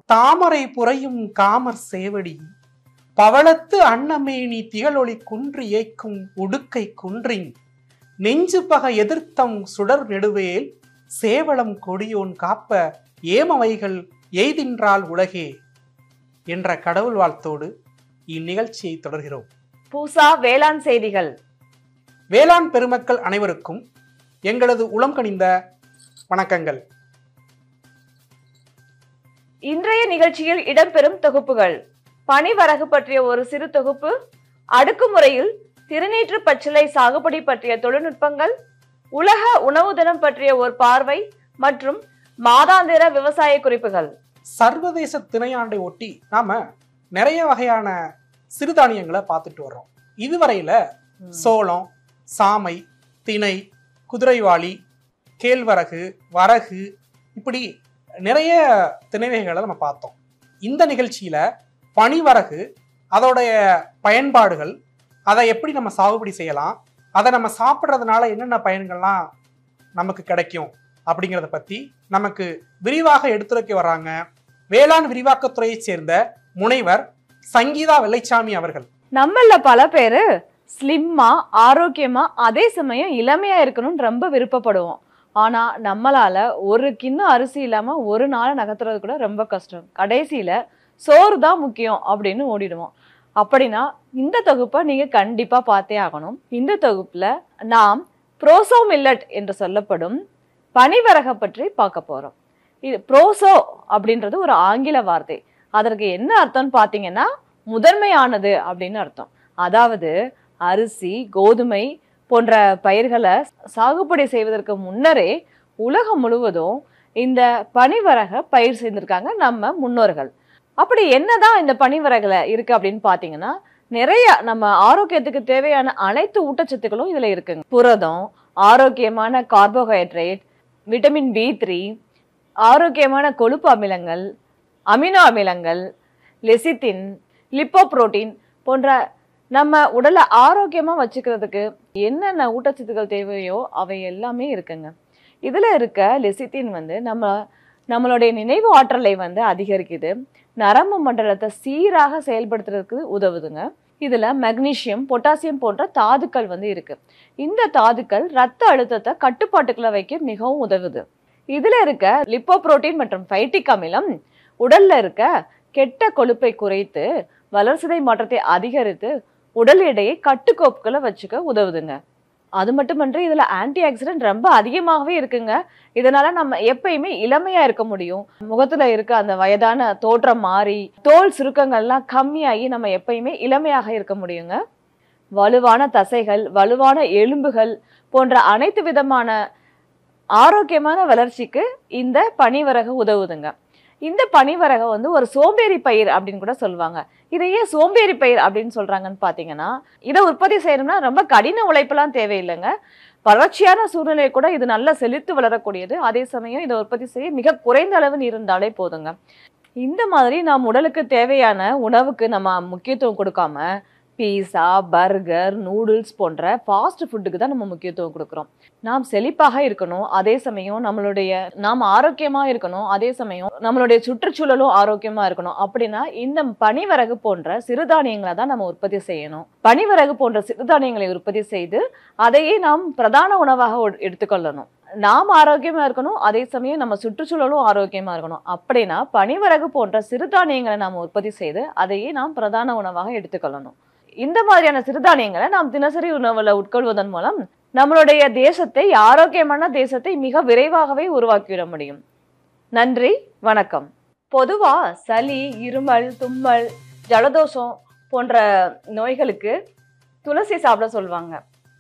தாமரை புரையும் காமர் சேவடி பவளத்து அன்னமேனி திகழொளி குன்று ஏய்க்கும் உடுக்கை குன்றின் நெஞ்சு பகை எதிர்த்தம் சுடர் நெடுவேல் சேவளம் கொடியோன் காப்ப ஏமவைகள் எய்தின்றால் உலகே என்ற கடவுள் வாழ்த்தோடு இந்நிகழ்ச்சியை தொடர்கிறோம் பூசா வேளாண் செய்திகள் வேளாண் பெருமக்கள் அனைவருக்கும் எங்களது உளம் கனிந்த வணக்கங்கள் இன்றைய நிகழ்ச்சியில் இடம்பெறும் தொகுப்புகள் பனிவரகு பற்றிய ஒரு சிறு தொகுப்பு அடுக்குமுறையில் திருநீற்று பச்சிலை சாகுபடி பற்றிய தொழில்நுட்பங்கள் உலக உணவு தினம் பற்றிய ஒரு பார்வை மற்றும் மாதாந்திர விவசாய குறிப்புகள் சர்வதேச திணையாண்டை ஒட்டி நாம நிறைய வகையான சிறுதானியங்களை பார்த்துட்டு வர்றோம் இதுவரையில சோளம் சாமை திணை குதிரைவாளி கேழ்வரகு வரகு இப்படி நிறைய திணைவைகளை நம்ம பார்த்தோம் இந்த நிகழ்ச்சியில பனிவரகு அதோடைய பயன்பாடுகள் அதை எப்படி நம்ம சாகுபடி செய்யலாம் அதை நம்ம சாப்பிட்றதுனால என்னென்ன பயன்கள்லாம் நமக்கு கிடைக்கும் அப்படிங்கிறத பத்தி நமக்கு விரிவாக எடுத்துரைக்க வர்றாங்க வேளாண் விரிவாக்கத்துறையைச் சேர்ந்த முனைவர் சங்கீதா வெள்ளைச்சாமி அவர்கள் நம்மள பல பேரு ஸ்லிம்மா ஆரோக்கியமா அதே சமயம் இளமையா இருக்கணும்னு ரொம்ப விருப்பப்படுவோம் ஆனா நம்மளால ஒரு கிண்ணம் அரிசி இல்லாம ஒரு நாளை நகர்த்துறது கூட ரொம்ப கஷ்டம் கடைசியில சோறு தான் முக்கியம் அப்படின்னு ஓடிடுவோம் அப்படின்னா இந்த தொகுப்பை நீங்க கண்டிப்பா பார்த்தே ஆகணும் இந்த தொகுப்புல நாம் ப்ரோசோ மில்லட் என்று சொல்லப்படும் பனிவரகை பற்றி பார்க்க போறோம் இது ப்ரோசோ அப்படின்றது ஒரு ஆங்கில வார்த்தை அதற்கு என்ன அர்த்தம்னு பார்த்தீங்கன்னா முதன்மையானது அப்படின்னு அர்த்தம் அதாவது அரிசி கோதுமை போன்ற பயிர்களை சாகுபடி செய்வதற்கு முன்னரே உலகம் முழுவதும் இந்த பனிவரகை பயிர் செய்திருக்காங்க நம்ம முன்னோர்கள் அப்படி என்னதான் இந்த பனிவரகுல இருக்கு அப்படின்னு பார்த்தீங்கன்னா நிறைய நம்ம ஆரோக்கியத்துக்கு தேவையான அனைத்து ஊட்டச்சத்துக்களும் இதுல இருக்குங்க புரதம் ஆரோக்கியமான கார்போஹைட்ரேட் விட்டமின் பி த்ரீ ஆரோக்கியமான கொழுப்பு அமிலங்கள் அமினோ அமிலங்கள் லெசித்தின் லிப்போப்ரோட்டீன் போன்ற நம்ம உடலை ஆரோக்கியமா வச்சுக்கிறதுக்கு என்னென்ன ஊட்டச்சத்துக்கள் தேவையோ அவை எல்லாமே இருக்குங்க இதுல இருக்க லெசித்தின் வந்து நம்ம நம்மளுடைய நினைவு ஆற்றலை வந்து அதிகரிக்குது நரம்பு மண்டலத்தை சீராக செயல்படுத்துறதுக்கு உதவுதுங்க இதுல மெக்னீசியம் பொட்டாசியம் போன்ற தாதுக்கள் வந்து இருக்கு இந்த தாதுக்கள் ரத்த அழுத்தத்தை கட்டுப்பாட்டுக்குள்ள வைக்க மிகவும் உதவுது இதுல இருக்க லிப்போப்ரோட்டீன் மற்றும் ஃபைட்டிக் அமிலம் உடல்ல இருக்க கெட்ட கொழுப்பை குறைத்து வளர்சிதை மாற்றத்தை அதிகரித்து உடல் எடையை கட்டுக்கோப்புகளை வச்சுக்க உதவுதுங்க அது மட்டுமன்றி இதுல ஆன்டி ஆக்சிடென்ட் ரொம்ப அதிகமாகவே இருக்குங்க இதனால நம்ம எப்பயுமே இளமையா இருக்க முடியும் முகத்துல இருக்க அந்த வயதான தோற்றம் மாறி தோல் சுருக்கங்கள்லாம் கம்மியாகி நம்ம எப்பயுமே இளமையாக இருக்க முடியுங்க வலுவான தசைகள் வலுவான எலும்புகள் போன்ற அனைத்து விதமான ஆரோக்கியமான வளர்ச்சிக்கு இந்த பனிவரகு உதவுதுங்க இந்த பனிவரகை வந்து ஒரு சோம்பேறி பயிர் அப்படின்னு கூட சொல்லுவாங்க இதை ஏன் சோம்பேறி பயிர் அப்படின்னு சொல்றாங்கன்னு பாத்தீங்கன்னா இதை உற்பத்தி செய்யணும்னா ரொம்ப கடின உழைப்பெல்லாம் தேவையில்லைங்க வறட்சியான சூழ்நிலை கூட இது நல்லா செழித்து வளரக்கூடியது அதே சமயம் இதை உற்பத்தி செய்ய மிக குறைந்த அளவு நீர் இருந்தாலே போதுங்க இந்த மாதிரி நாம் உடலுக்கு தேவையான உணவுக்கு நம்ம முக்கியத்துவம் கொடுக்காம பீஸா பர்கர் நூடுல்ஸ் போன்ற ஃபாஸ்ட் ஃபுட்டுக்கு தான் நம்ம முக்கியத்துவம் கொடுக்குறோம் நாம் செழிப்பாக இருக்கணும் அதே சமயம் நம்மளுடைய நாம் ஆரோக்கியமா இருக்கணும் அதே சமயம் நம்மளுடைய சுற்றுச்சூழலும் ஆரோக்கியமா இருக்கணும் அப்படின்னா இந்த பனிவரகு போன்ற சிறுதானியங்களை தான் நம்ம உற்பத்தி செய்யணும் பனிவரகு போன்ற சிறுதானியங்களை உற்பத்தி செய்து அதையே நாம் பிரதான உணவாக ஒ- எடுத்துக்கொள்ளணும் நாம் ஆரோக்கியமா இருக்கணும் அதே சமயம் நம்ம சுற்றுச்சூழலும் ஆரோக்கியமா இருக்கணும் அப்படின்னா பனிவரகு போன்ற சிறுதானியங்களை நாம் உற்பத்தி செய்து அதையே நாம் பிரதான உணவாக எடுத்துக்கொள்ளணும் இந்த மாதிரியான சிறுதானியங்களை நாம் தினசரி உணவுல உட்கொள்வதன் மூலம் நம்மளுடைய தேசத்தை ஆரோக்கியமான தேசத்தை மிக விரைவாகவே உருவாக்கிவிட முடியும் நன்றி வணக்கம் பொதுவா சளி இருமல் தும்மல் ஜலதோஷம் போன்ற நோய்களுக்கு துளசி சாப்பிட சொல்லுவாங்க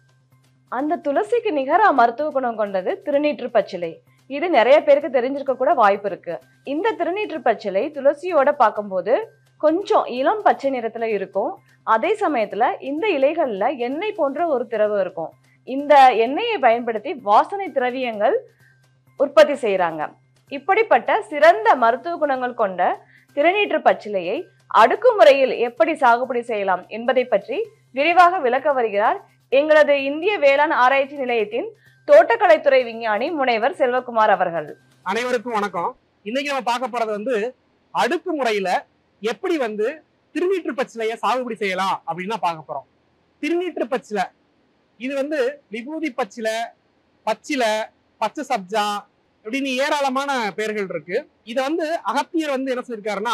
அந்த துளசிக்கு நிகரா மருத்துவ குணம் கொண்டது திருநீற்று பச்சிலை இது நிறைய பேருக்கு தெரிஞ்சிருக்க கூட வாய்ப்பு இருக்கு இந்த திருநீற்று பச்சிலை துளசியோட பார்க்கும்போது கொஞ்சம் இளம் பச்சை நிறத்துல இருக்கும் அதே சமயத்துல இந்த இலைகள்ல எண்ணெய் போன்ற ஒரு திரவம் இருக்கும் இந்த எண்ணெயை பயன்படுத்தி வாசனை திரவியங்கள் உற்பத்தி செய்றாங்க இப்படிப்பட்ட சிறந்த மருத்துவ குணங்கள் கொண்ட திருநீற்று பச்சிலையை அடுக்குமுறையில் எப்படி சாகுபடி செய்யலாம் என்பதை பற்றி விரிவாக விளக்க வருகிறார் எங்களது இந்திய வேளாண் ஆராய்ச்சி நிலையத்தின் தோட்டக்கலைத்துறை விஞ்ஞானி முனைவர் செல்வகுமார் அவர்கள் அனைவருக்கும் வணக்கம் இன்னைக்கு நம்ம பார்க்க போறது வந்து அடுக்கு முறையில எப்படி வந்து திருநீற்று பச்சிலைய சாகுபடி செய்யலாம் அப்படின்னு தான் பார்க்க போறோம் திருநீற்று பச்சிலை இது வந்து விபூதி பச்சிலை பச்சிலை பச்சை சப்ஜா இப்படின்னு ஏராளமான பெயர்கள் இருக்கு இதை வந்து அகத்தியர் வந்து என்ன சொல்லியிருக்காருன்னா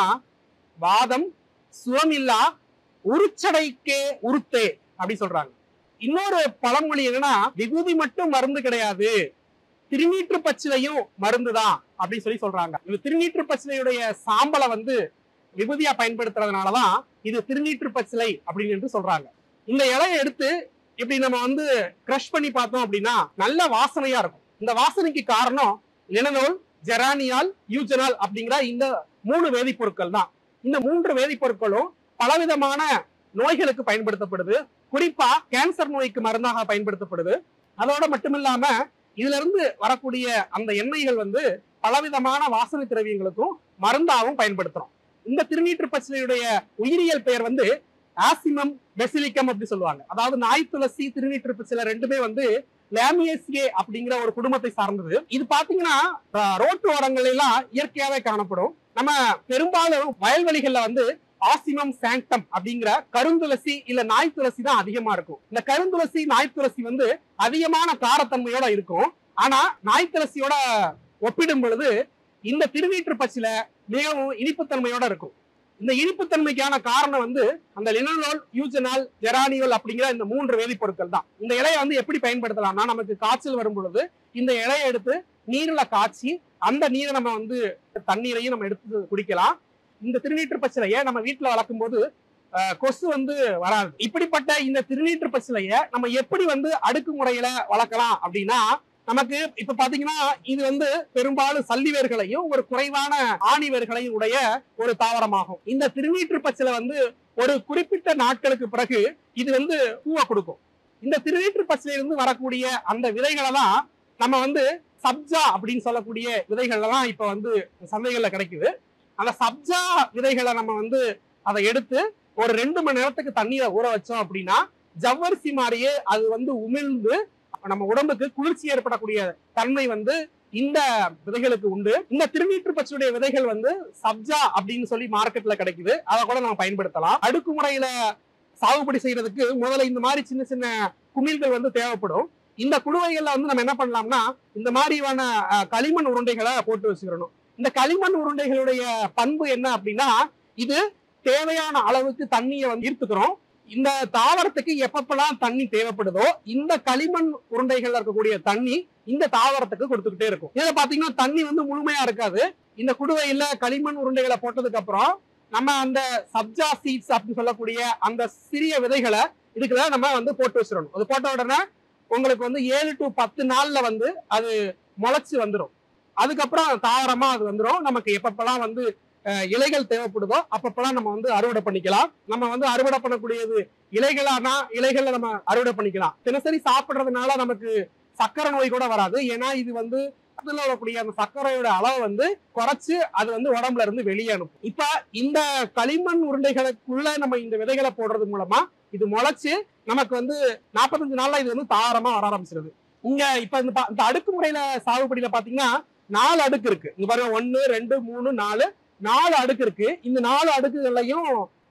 வாதம் சுவமில்லா உருச்சடைக்கே உருத்தே அப்படி சொல்றாங்க இன்னொரு பழமொழி என்னன்னா விபூதி மட்டும் மருந்து கிடையாது திருநீற்று பச்சிலையும் மருந்துதான் அப்படின்னு சொல்லி சொல்றாங்க இது திருநீற்று பச்சிலையுடைய சாம்பலை வந்து விபூதியா பயன்படுத்துறதுனாலதான் இது திருநீற்று பச்சிலை அப்படின்னு என்று சொல்றாங்க இந்த இலையை எடுத்து இப்படி நம்ம வந்து கிரஷ் பண்ணி பார்த்தோம் அப்படின்னா நல்ல வாசனையா இருக்கும் இந்த வாசனைக்கு காரணம் லினனோல் ஜெரானியால் யூஜனால் அப்படிங்கிற இந்த மூணு வேதிப்பொருட்கள் தான் இந்த மூன்று வேதிப்பொருட்களும் பலவிதமான நோய்களுக்கு பயன்படுத்தப்படுது குறிப்பா கேன்சர் நோய்க்கு மருந்தாக பயன்படுத்தப்படுது அதோட மட்டுமில்லாம இதுல இருந்து வரக்கூடிய அந்த எண்ணெய்கள் வந்து பலவிதமான வாசனை திரவியங்களுக்கும் மருந்தாகவும் பயன்படுத்துறோம் இந்த திருநீற்று பச்சிலையுடைய உயிரியல் பெயர் வந்து ஆசிமம் பெசிலிக்கம் அப்படி சொல்லுவாங்க அதாவது நாய் துளசி திருநீற்று பச்சிலை ரெண்டுமே வந்து லேமியேசியே அப்படிங்கிற ஒரு குடும்பத்தை சார்ந்தது இது பாத்தீங்கன்னா அஹ், ரோட்டு ஓரங்கள் எல்லாம் இயற்கையாவே காணப்படும் நம்ம பெரும்பாலும் வயல்வெளிகள்ல வந்து ஆசிமம் சாங்டம் அப்படிங்கிற கருந்துளசி இல்ல நாய் துளசி தான் அதிகமா இருக்கும் இந்த கருந்துளசி நாய் துளசி வந்து அதிகமான காரத்தன்மையோட இருக்கும் ஆனா நாய் துளசியோட ஒப்பிடும் பொழுது இந்த திருநீற்று பச்சில மிகவும் இனிப்புத்தன்மையோட இருக்கும் இந்த இனிப்புத்தன்மைக்கான காரணம் வந்து அந்த லினோல் யூஜனால் ஜெரானியல் அப்படிங்கிற இந்த மூன்று வேதிப்பொருட்கள் தான் இந்த இலையை வந்து எப்படி பயன்படுத்தலாம்னா நமக்கு காய்ச்சல் வரும் பொழுது இந்த இலையை எடுத்து நீர்ல காய்ச்சி அந்த நீரை நம்ம வந்து தண்ணீரையும் நம்ம எடுத்து குடிக்கலாம் இந்த திருநீற்று பச்சிலையை நம்ம வீட்டுல வளர்க்கும் போது அஹ், கொசு வந்து வராது இப்படிப்பட்ட இந்த திருநீற்று பச்சிலையை நம்ம எப்படி வந்து அடுக்கு முறையில வளர்க்கலாம் அப்படின்னா நமக்கு இப்ப பாத்தீங்கன்னா இது வந்து பெரும்பாலும் சல்லி வேர்களையும் ஒரு குறைவான ஆணி வேர்களையும் உடைய ஒரு தாவரமாகும் இந்த திருநீற்று பச்சிலை வந்து ஒரு குறிப்பிட்ட நாட்களுக்கு பிறகு இது வந்து பூவை கொடுக்கும் இந்த திருநீற்று பச்சிலையிலிருந்து வரக்கூடிய அந்த விதைகளை தான் நம்ம வந்து சப்ஜா அப்படின்னு சொல்லக்கூடிய விதைகள் எல்லாம் இப்ப வந்து சந்தைகள்ல கிடைக்குது அந்த சப்ஜா விதைகளை நம்ம வந்து அதை எடுத்து ஒரு ரெண்டு மணி நேரத்துக்கு தண்ணீரை ஊற வச்சோம் அப்படின்னா ஜவ்வரிசி மாதிரியே அது வந்து உமிழ்ந்து நம்ம உடம்புக்கு குளிர்ச்சி ஏற்படக்கூடிய தன்மை வந்து இந்த விதைகளுக்கு உண்டு இந்த திருநீற்று பச்சியுடைய விதைகள் வந்து சப்ஜா அப்படின்னு சொல்லி மார்க்கெட்ல கிடைக்குது அதை கூட நம்ம பயன்படுத்தலாம் அடுக்கு முறையில சாகுபடி செய்யறதுக்கு முதல்ல இந்த மாதிரி சின்ன சின்ன குமிழ்கள் வந்து தேவைப்படும் இந்த குடுவைகள்ல வந்து நம்ம என்ன பண்ணலாம்னா இந்த மாதிரியான அஹ், களிமண் உருண்டைகளை போட்டு வச்சுக்கிறணும் இந்த களிமண் உருண்டைகளுடைய பண்பு என்ன அப்படின்னா இது தேவையான அளவுக்கு தண்ணியை வந்து ஈர்த்துக்கிறோம் இந்த தாவரத்துக்கு எப்பப்பெல்லாம் தண்ணி தேவைப்படுதோ இந்த களிமண் உருண்டைகள்ல இருக்கக்கூடிய தண்ணி இந்த தாவரத்துக்கு கொடுத்துக்கிட்டே இருக்கும் இதுல பாத்தீங்கன்னா தண்ணி வந்து முழுமையா இருக்காது இந்த குடுவையில களிமண் உருண்டைகளை போட்டதுக்கு அப்புறம் நம்ம அந்த சப்ஜா சீட்ஸ் அப்படின்னு சொல்லக்கூடிய அந்த சிறிய விதைகளை இதுக்குள்ள நம்ம வந்து போட்டு வச்சிடணும் அது போட்ட உடனே உங்களுக்கு வந்து ஏழு டு பத்து நாள்ல வந்து அது முளைச்சு வந்துடும் அதுக்கப்புறம் தாவரமா அது வந்துடும் நமக்கு எப்பப்பெல்லாம் வந்து அஹ், இலைகள் தேவைப்படுதோ அப்பப்பெல்லாம் நம்ம வந்து அறுவடை பண்ணிக்கலாம் நம்ம வந்து அறுவடை பண்ணக்கூடியது இலைகளானா இலைகளை நம்ம அறுவடை பண்ணிக்கலாம் தினசரி சாப்பிடுறதுனால நமக்கு சக்கரை நோய் கூட வராது ஏன்னா இது வந்து அதுல வரக்கூடிய அந்த சர்க்கரையோட அளவை வந்து குறைச்சு அது வந்து உடம்புல இருந்து வெளியே அனுப்பும் இப்ப இந்த களிமண் உருண்டைகளுக்குள்ள நம்ம இந்த விதைகளை போடுறது மூலமா இது முளைச்சு நமக்கு வந்து நாற்பத்தஞ்சு நாள்ல இது வந்து தாரமா வர ஆரம்பிச்சிருது இங்க இப்ப இந்த பா- இந்த அடுக்கு முறையில சாகுபடியில பாத்தீங்கன்னா நாலு அடுக்கு இருக்கு இங்க பாருங்க ஒன்னு ரெண்டு மூணு நாலு நாலு அடுக்கு இருக்கு இந்த நாலு அடுக்குகள்லையும்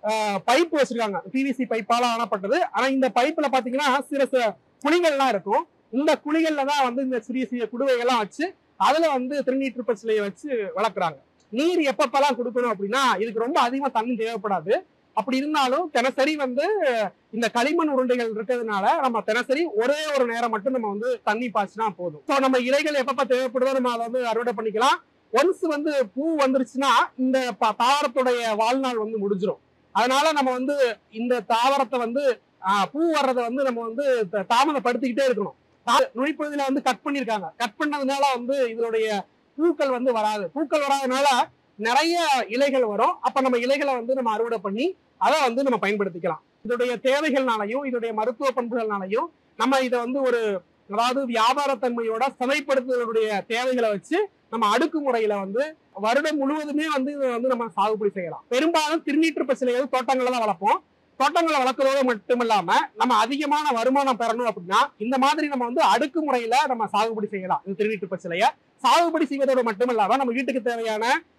பைப் வச்சிருக்காங்க பிவிசி பைப்பால ஆனப்பட்டது ஆனா இந்த பைப்ல பாத்தீங்கன்னா சில சில குழிகள்லாம் இருக்கும் இந்த குழிகள்ல தான் வந்து இந்த சிறிய சிறிய குடுவைகள்லாம் வச்சு அதுல வந்து திருநீற்று பச்சிலையை வச்சு வளர்க்குறாங்க நீர் எப்பப்பெல்லாம் கொடுக்கணும் அப்படின்னா இதுக்கு ரொம்ப அதிகமா தண்ணி தேவைப்படாது அப்படி இருந்தாலும் தினசரி வந்து இந்த களிமண் உருண்டைகள் இருக்கிறதுனால நம்ம தினசரி ஒரே ஒரு நேரம் மட்டும் நம்ம வந்து தண்ணி பாய்ச்சினா போதும் ஸோ நம்ம இலைகள் எப்பப்ப தேவைப்படுதோ நம்ம அதை வந்து அறுவடை பண்ணிக்கலாம் ஒன்ஸ் வந்து பூ வந்துருச்சுன்னா இந்த ப- தாவரத்துடைய வாழ்நாள் வந்து முடிஞ்சிரும் அதனால நம்ம வந்து இந்த தாவரத்தை வந்து ஆஹ், பூ வர்றதை வந்து நம்ம வந்து த- தாமதப்படுத்திக்கிட்டே இருக்கணும் தா- நுனிப்பகுதியில வந்து கட் பண்ணிருக்காங்க கட் பண்ணதுனால வந்து இதனுடைய பூக்கள் வந்து வராது பூக்கள் வராதனால நிறைய இலைகள் வரும் அப்ப நம்ம இலைகளை வந்து நம்ம அறுவடை பண்ணி அதை வந்து நம்ம பயன்படுத்திக்கலாம் இதோடைய தேவைகள்னாலையும் இதோடைய மருத்துவ பண்புகள்னாலையும் நம்ம இதை வந்து ஒரு அதாவது வியாபாரத்தன்மையோட சதைப்படுத்துதலுடைய தேவைகளை வச்சு நம்ம அடுக்கு முறையில வந்து வருடம் முழுவதுமே வந்து இதை வந்து நம்ம சாகுபடி செய்யலாம் பெரும்பாலும் திருநீற்று பச்சிலைகள் தோட்டங்களை தான் வளர்ப்போம் தோட்டங்களை வளர்க்கறதோடு மட்டும் இல்லாம நம்ம அதிகமான வருமானம் பெறணும் அப்படின்னா இந்த மாதிரி நம்ம வந்து அடுக்கு முறையில நம்ம சாகுபடி செய்யலாம் இந்த திருநீற்று பச்சிலைய சாகுபடி செய்வதோடு மட்டும் இல்லாம நம்ம வீட்டுக்கு தேவையான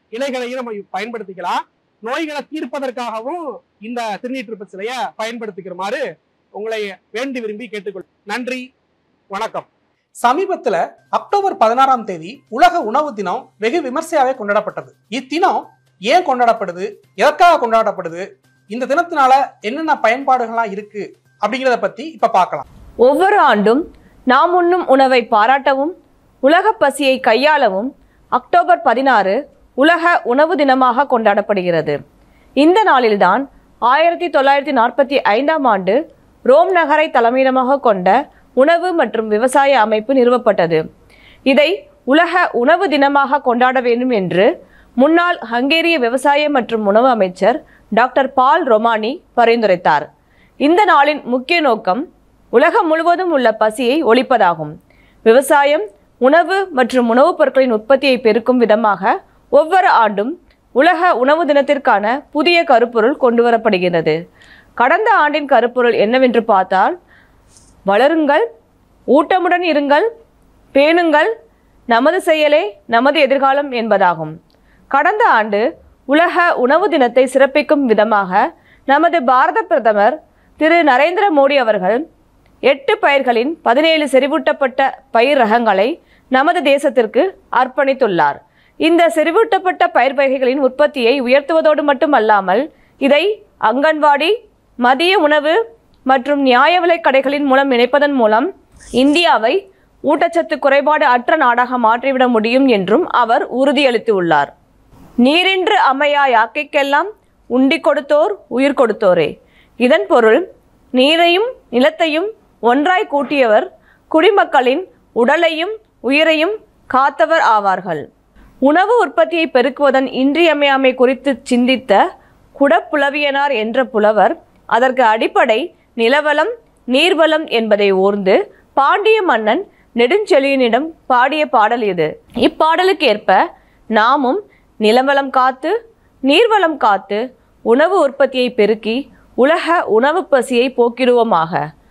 இலைகளையும் நம்ம பயன்படுத்திக்கலாம் நோய்களை தீர்ப்பதற்காகவும் இந்த திருநீற்று பச்சிலைய பயன்படுத்திக்கிறமாறு உங்களை வேண்டி விரும்பி கேட்டுக்கொள் நன்றி வணக்கம் சமீபத்துல அக்டோபர் பதினாறாம் தேதி உலக உணவு தினம் வெகு விமர்சையாவே கொண்டாடப்பட்டது இத்தினம் ஏன் கொண்டாடப்படுது எதற்காக கொண்டாடப்படுது இந்த தினத்தினால என்னென்ன பயன்பாடுகள்லாம் இருக்கு அப்படிங்கிறத பத்தி இப்ப பார்க்கலாம் ஒவ்வொரு ஆண்டும் நாம் உண்ணும் உணவை பாராட்டவும் உலகப் பசியை கையாளவும் அக்டோபர் பதினாறு உலக உணவு தினமாக கொண்டாடப்படுகிறது இந்த நாளில்தான் ஆயிரத்தி தொள்ளாயிரத்தி நாற்பத்தி ஐந்தாம் ஆண்டு ரோம் நகரை தலைமையிடமாக கொண்ட உணவு மற்றும் விவசாய அமைப்பு நிறுவப்பட்டது இதை உலக உணவு தினமாக கொண்டாட வேண்டும் என்று முன்னாள் ஹங்கேரிய விவசாய மற்றும் உணவு அமைச்சர் டாக்டர் பால் ரொமானி பரிந்துரைத்தார் இந்த நாளின் முக்கிய நோக்கம் உலகம் முழுவதும் உள்ள பசியை ஒழிப்பதாகும் விவசாயம் உணவு மற்றும் உணவுப் பொருட்களின் உற்பத்தியை பெருக்கும் விதமாக ஒவ்வொரு ஆண்டும் உலக உணவு தினத்திற்கான புதிய கருப்பொருள் கொண்டு வரப்படுகிறது கடந்த ஆண்டின் கருப்பொருள் என்னவென்று பார்த்தால் வளருங்கள் ஊட்டமுடன் இருங்கள் பேணுங்கள் நமது செயலே நமது எதிர்காலம் என்பதாகும் கடந்த ஆண்டு உலக உணவு தினத்தை சிறப்பிக்கும் விதமாக நமது பாரத பிரதமர் திரு நரேந்திர மோடி அவர்கள் எட்டு பயிர்களின் பதினேழு செறிவூட்டப்பட்ட பயிர் ரகங்களை நமது தேசத்திற்கு அர்ப்பணித்துள்ளார் இந்த செறிவூட்டப்பட்ட பயிர் வகைகளின் உற்பத்தியை உயர்த்துவதோடு மட்டுமல்லாமல் இதை அங்கன்வாடி மதிய உணவு மற்றும் நியாய விலைக் கடைகளின் மூலம் இணைப்பதன் மூலம் இந்தியாவை ஊட்டச்சத்து குறைபாடு அற்ற நாடாக மாற்றிவிட முடியும் என்றும் அவர் உறுதியளித்துள்ளார் நீரின்று அமையா யாக்கைக்கெல்லாம் உண்டி கொடுத்தோர் உயிர் கொடுத்தோரே இதன் பொருள் நீரையும் நிலத்தையும் ஒன்றாய் கூட்டியவர் குடிமக்களின் உடலையும் உயிரையும் காத்தவர் ஆவார்கள் உணவு உற்பத்தியை பெருக்குவதன் இன்றியமையாமை குறித்து சிந்தித்த குடப்புலவியனார் என்ற புலவர் அதற்கு அடிப்படை நிலவளம் நீர்வளம் என்பதை ஓர்ந்து பாண்டிய மன்னன் நெடுஞ்செழியனிடம் பாடிய பாடல் இது இப்பாடலுக்கு ஏற்ப நாமும் நிலவளம் காத்து நீர்வளம் காத்து உணவு உற்பத்தியை பெருக்கி உலக உணவு பசியை போக்கிடுவோமாக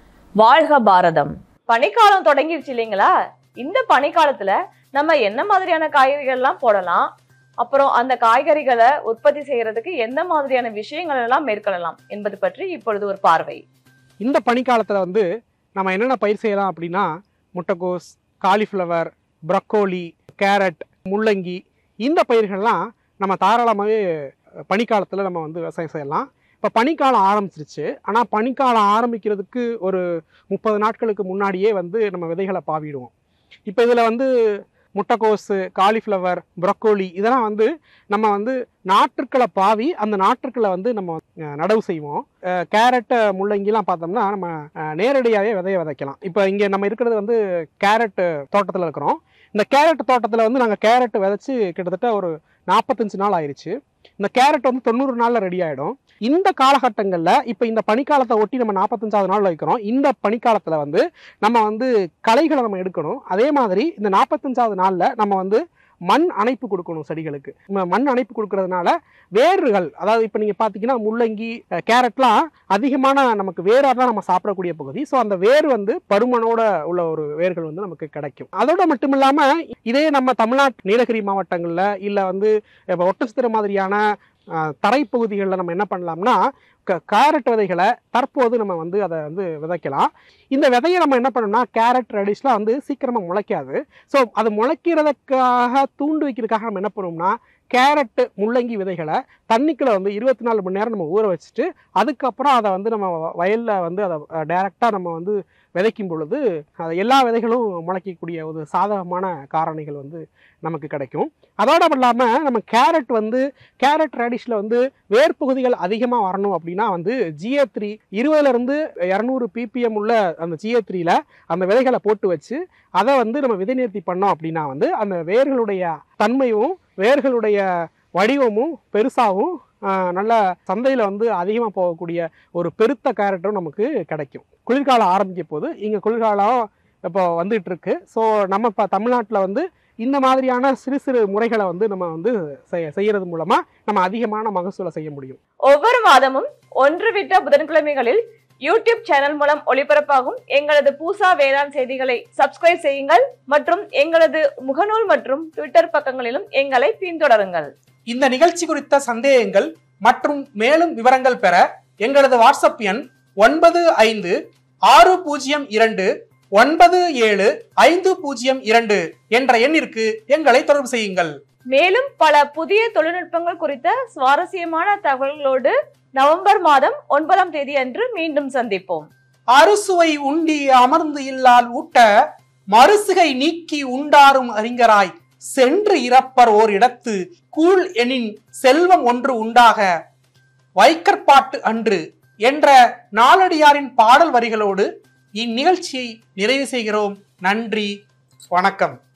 வாழ்க பாரதம் பனிக்காலம் தொடங்கிருச்சு இல்லைங்களா இந்த பனிக்காலத்துல நம்ம என்ன மாதிரியான காய்கறிகள்லாம் போடலாம் அப்புறம் அந்த காய்கறிகளை உற்பத்தி செய்யறதுக்கு எந்த மாதிரியான விஷயங்கள் எல்லாம் மேற்கொள்ளலாம் என்பது பற்றி இப்பொழுது ஒரு பார்வை இந்த பனிக்காலத்துல வந்து நம்ம என்னென்ன பயிர் செய்யலாம் அப்படின்னா முட்டைக்கோஸ் காலிஃப்ளவர் ப்ரக்கோலி கேரட் முள்ளங்கி இந்த பயிர்கள்லாம் நம்ம தாராளமாகவே பனிக்காலத்தில் நம்ம வந்து விவசாயம் செய்யலாம் இப்போ பனிக்காலம் ஆரம்பிச்சிருச்சு ஆனால் பனிக்காலம் ஆரம்பிக்கிறதுக்கு ஒரு முப்பது நாட்களுக்கு முன்னாடியே வந்து நம்ம விதைகளை பாவிடுவோம் இப்போ இதில் வந்து முட்டைக்கோஸு காலிஃப்ளவர் ப்ரக்கோலி இதெல்லாம் வந்து நம்ம வந்து நாற்றுக்களை பாவி அந்த நாற்றுக்களை வந்து நம்ம அஹ், நடவு செய்வோம் அஹ், கேரட்டு முள்ளங்கிலாம் பார்த்தோம்னா நம்ம அஹ், நேரடியாகவே விதைய விதைக்கலாம் இப்போ இங்கே நம்ம இருக்கிறது வந்து கேரட் தோட்டத்தில் இருக்கிறோம் இந்த கேரட் தோட்டத்தில் வந்து நாங்கள் கேரட் விதைச்சு கிட்டத்தட்ட ஒரு நாற்பத்தஞ்சு நாள் ஆயிருச்சு இந்த கேரட் வந்து தொண்ணூறு நாளில் ரெடி ஆகிடும் இந்த காலகட்டங்களில் இப்போ இந்த பனிக்காலத்தை ஒட்டி நம்ம நாற்பத்தஞ்சாவது நாள் வைக்கிறோம் இந்த பனிக்காலத்தில் வந்து நம்ம வந்து களைகளை நம்ம எடுக்கணும் அதே மாதிரி இந்த நாற்பத்தஞ்சாவது நாளில் நம்ம வந்து மண் அணைப்பு கொடுக்கணும் செடிகளுக்கு ம- மண் அணைப்பு கொடுக்கறதுனால வேர்கள் அதாவது இப்போ நீங்கள் பார்த்தீங்கன்னா முள்ளங்கி அஹ், கேரட்லாம் அதிகமான நமக்கு வேராக தான் நம்ம சாப்பிடக்கூடிய பகுதி ஸோ அந்த வேர் வந்து பருமனோட உள்ள ஒரு வேர்கள் வந்து நமக்கு கிடைக்கும் அதோட மட்டும் இல்லாமல் இதே நம்ம தமிழ்நாட்டு நீலகிரி மாவட்டங்களில் இல்லை வந்து இப்போ ஒட்டச்சித்திர மாதிரியான அஹ், தரைப்பகுதிகளில் நம்ம என்ன பண்ணலாம்னா க- கேரட் விதைகளை தற்போது நம்ம வந்து அதை வந்து விதைக்கலாம் இந்த விதையை நம்ம என்ன பண்ணோம்னா கேரட் ரெடிஷ்லாம் வந்து சீக்கிரமாக முளைக்காது ஸோ அது முளைக்கிறதுக்காக தூண்டு வைக்கிறதுக்காக நம்ம என்ன பண்ணுவோம்னா கேரட்டு முள்ளங்கி விதைகளை தண்ணிக்குள்ள வந்து இருபத்தி நாலு மணி நேரம் நம்ம ஊற வச்சுட்டு அதுக்கப்புறம் அதை வந்து நம்ம வயலில் வந்து அதை டைரெக்டாக நம்ம வந்து விதைக்கும் பொழுது அது எல்லா விதைகளும் முளைக்கக்கூடிய ஒரு சாதகமான காரணிகள் வந்து நமக்கு கிடைக்கும் அதோட இல்லாமல் நம்ம கேரட் வந்து கேரட் ரேடிஷில் வந்து வேர்ப்பகுதிகள் அதிகமாக வரணும் அப்படின்னா வந்து ஜிஏ த்ரீ இருபதுலேருந்து இரநூறு பிபிஎம் உள்ள அந்த ஜிஏ த்ரீல அந்த விதைகளை போட்டு வச்சு அதை வந்து நம்ம விதை நிறுத்தி பண்ணோம் அப்படின்னா வந்து அந்த வேர்களுடைய தன்மையும் வேர்களுடைய வடிவமும் பெருசாகவும் ஆஹ், நல்ல சந்தையில் வந்து அதிகமாக போகக்கூடிய ஒரு பெருத்த கேரட்டும் நமக்கு கிடைக்கும் குளிர்காலம் ஆரம்பிக்க போது இங்கே குளிர்காலம் இப்போ வந்துட்டு இருக்கு ஸோ நம்ம இப்போ தமிழ்நாட்டில் வந்து இந்த மாதிரியான சிறு சிறு முறைகளை வந்து நம்ம வந்து செய்ய செய்யறது மூலமாக நம்ம அதிகமான மகசூலை செய்ய முடியும் ஒவ்வொரு மாதமும் ஒன்று விட்ட புதன்கிழமைகளில் யூடியூப் சேனல் மூலம் ஒளிபரப்பாகும் எங்களது பூசா வேளாண் செய்திகளை சப்ஸ்கிரைப் செய்யுங்கள் மற்றும் எங்களது முகநூல் மற்றும் ட்விட்டர் பக்கங்களிலும் எங்களை பின்தொடருங்கள் இந்த நிகழ்ச்சி குறித்த சந்தேகங்கள் மற்றும் மேலும் விவரங்கள் பெற எங்களது வாட்ஸ்அப் எண் ஒன்பது ஐந்து ஆறு பூஜ்ஜியம் இரண்டு ஒன்பது ஏழு ஐந்து பூஜ்ஜியம் இரண்டு என்ற எண்ணிற்கு எங்களை தொடர்பு செய்யுங்கள் மேலும் பல புதிய தொழில்நுட்பங்கள் குறித்த சுவாரஸ்யமான தகவல்களோடு நவம்பர் மாதம் ஒன்பதாம் தேதி அன்று மீண்டும் சந்திப்போம் அறுசுவை உண்டி அமர்ந்து இல்லால் ஊட்ட மறுசுகை நீக்கி உண்டாரும் அறிஞராய் சென்று இறப்பர் ஓர் இடத்து கூழ் எனின் செல்வம் ஒன்று உண்டாக வைக்கற்பாட்டு அன்று என்ற நாலடியாரின் பாடல் வரிகளோடு இந்நிகழ்ச்சியை நிறைவு செய்கிறோம் நன்றி வணக்கம்